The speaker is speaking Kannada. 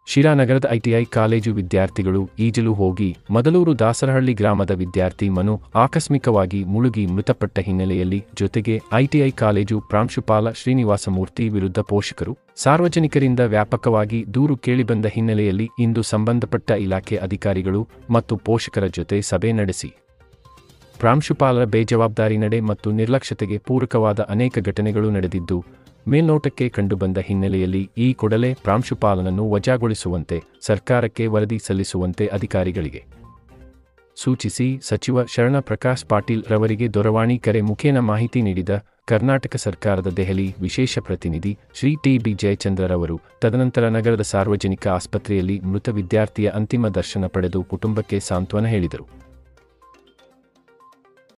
ಶಿರಾನಗರದ ಐಟಿಐ ಕಾಲೇಜು ವಿದ್ಯಾರ್ಥಿಗಳು ಈಜಲು ಹೋಗಿ ಮೊದಲೂರು ದಾಸರಹಳ್ಳಿ ಗ್ರಾಮದ ವಿದ್ಯಾರ್ಥಿ ಮನು ಆಕಸ್ಮಿಕವಾಗಿ ಮುಳುಗಿ ಮೃತಪಟ್ಟ ಹಿನ್ನೆಲೆಯಲ್ಲಿ ಜೊತೆಗೆ ಐಟಿಐ ಕಾಲೇಜು ಪ್ರಾಂಶುಪಾಲ ಶ್ರೀನಿವಾಸಮೂರ್ತಿ ವಿರುದ್ಧ ಪೋಷಕರು ಸಾರ್ವಜನಿಕರಿಂದ ವ್ಯಾಪಕವಾಗಿ ದೂರು ಕೇಳಿಬಂದ ಹಿನ್ನೆಲೆಯಲ್ಲಿ ಇಂದು ಸಂಬಂಧಪಟ್ಟ ಇಲಾಖೆ ಅಧಿಕಾರಿಗಳು ಮತ್ತು ಪೋಷಕರ ಜೊತೆ ಸಭೆ ನಡೆಸಿ ಪ್ರಾಂಶುಪಾಲರ ಬೇಜವಾಬ್ದಾರಿ ನಡೆ ಮತ್ತು ನಿರ್ಲಕ್ಷ್ಯತೆಗೆ ಪೂರಕವಾದ ಅನೇಕ ಘಟನೆಗಳು ನಡೆದಿದ್ದು ಮೇಲ್ನೋಟಕ್ಕೆ ಕಂಡುಬಂದ ಹಿನ್ನೆಲೆಯಲ್ಲಿ ಈ ಕೂಡಲೇ ಪ್ರಾಂಶುಪಾಲನನ್ನು ವಜಾಗೊಳಿಸುವಂತೆ ಸರ್ಕಾರಕ್ಕೆ ವರದಿ ಸಲ್ಲಿಸುವಂತೆ ಅಧಿಕಾರಿಗಳಿಗೆ ಸೂಚಿಸಿ ಸಚಿವ ಶರಣ ಪ್ರಕಾಶ್ ಪಾಟೀಲ್ ರವರಿಗೆ ದೂರವಾಣಿ ಕರೆ ಮುಖೇನ ಮಾಹಿತಿ ನೀಡಿದ ಕರ್ನಾಟಕ ಸರ್ಕಾರದ ದೆಹಲಿ ವಿಶೇಷ ಪ್ರತಿನಿಧಿ ಶ್ರೀ ಟಿ ಬಿ ಜಯಚಂದ್ರರವರು ತದನಂತರ ನಗರದ ಸಾರ್ವಜನಿಕ ಆಸ್ಪತ್ರೆಯಲ್ಲಿ ಮೃತ ವಿದ್ಯಾರ್ಥಿಯ ಅಂತಿಮ ದರ್ಶನ ಪಡೆದು ಕುಟುಂಬಕ್ಕೆ ಸಾಂತ್ವನ ಹೇಳಿದರು